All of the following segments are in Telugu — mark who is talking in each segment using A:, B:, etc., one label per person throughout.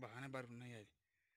A: బాగానే బరువు ఉన్నాయి అది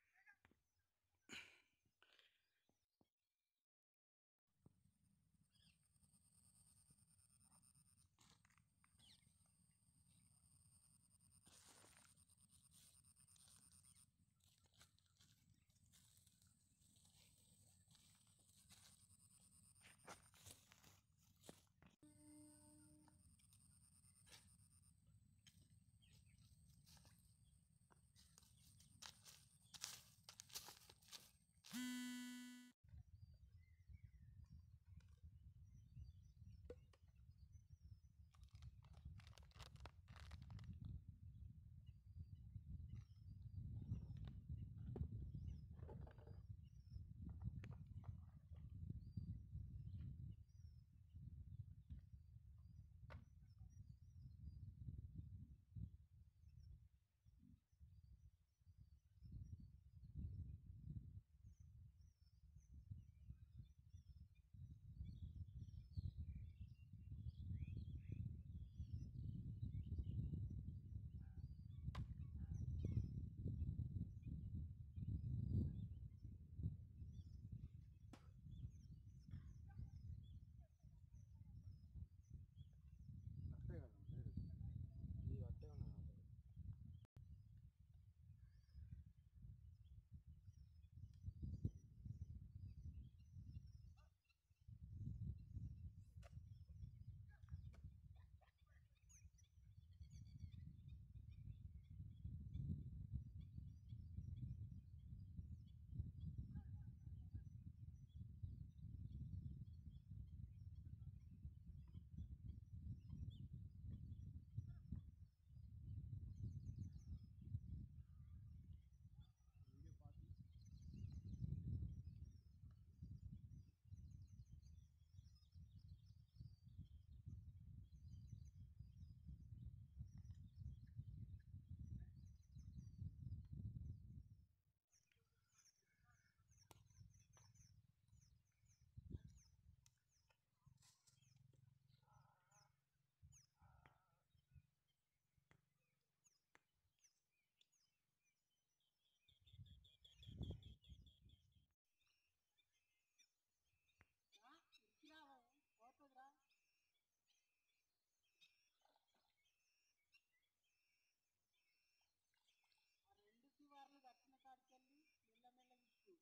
B: రెండు శివార్లు కట్టిన కాడికెళ్ళి మెల్లమెల్ల ఇచ్చు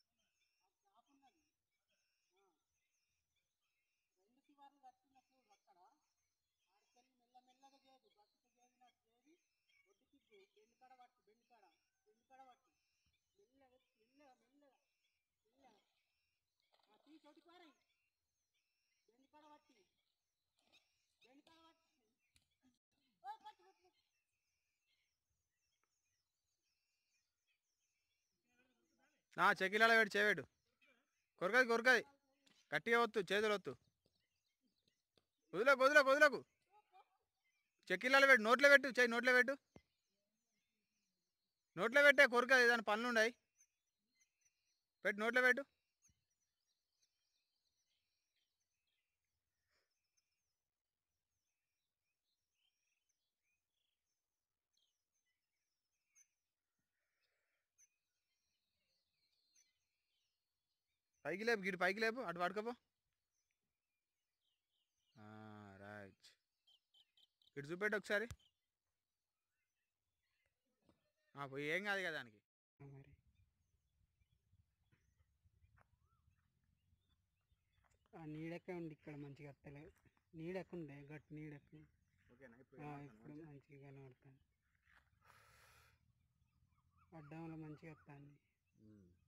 B: ఆ గ్యాప్ ఉన్నది ఆ. రెండు శివార్లు కట్టిన చూడు అక్కడ ఆడికెళ్ళి మెల్లమెల్లగా చేయదు బస్సుకు చేసినట్టు చేసి ఒడ్డుకి బెండుకాడ పట్టు బెండుకాడ బెండుకాడ పట్టు మెల్లగా మెల్లగా మెల్లగా మెల్లగా ఆ తీ చోటి పారాయి బెండుకాడ పట్టి బెండుకాడ పట్టి ఓ, పట్టు పట్టు పట్టు
A: చెక్కిలాల పెట్టి చేయబెట్టు కొరకది కొరకది గట్టిగా వద్దు చేతులు వద్దు వదిలకు వదిలకు వదిలకు చెక్కిలాల పెట్టు నోట్లో పెట్టు చేయి నోట్లో పెట్టు నోట్లో పెట్టే కొరకది దాని పనులు ఉన్నాయి పెట్టు నోట్లో పెట్టు పైకి లేపు గిడి పైకి లేపు అటు పడుకోపో రైట్ ఇటు చూపెట్టు ఒకసారి ఆ, పోయి ఏం కాదు కదా దానికి
B: మరి ఆ నీడెక్క ఉంది ఇక్కడ మంచిగా వస్తలేదు నీడెక్క ఉండే గట్టి నీడెక్క
A: ఓకేనా
B: ఆ, ఇప్పుడు మంచిగా కనబడుతుంది అడ్డంలో మంచిగా వస్తుంది
A: ఉమ్.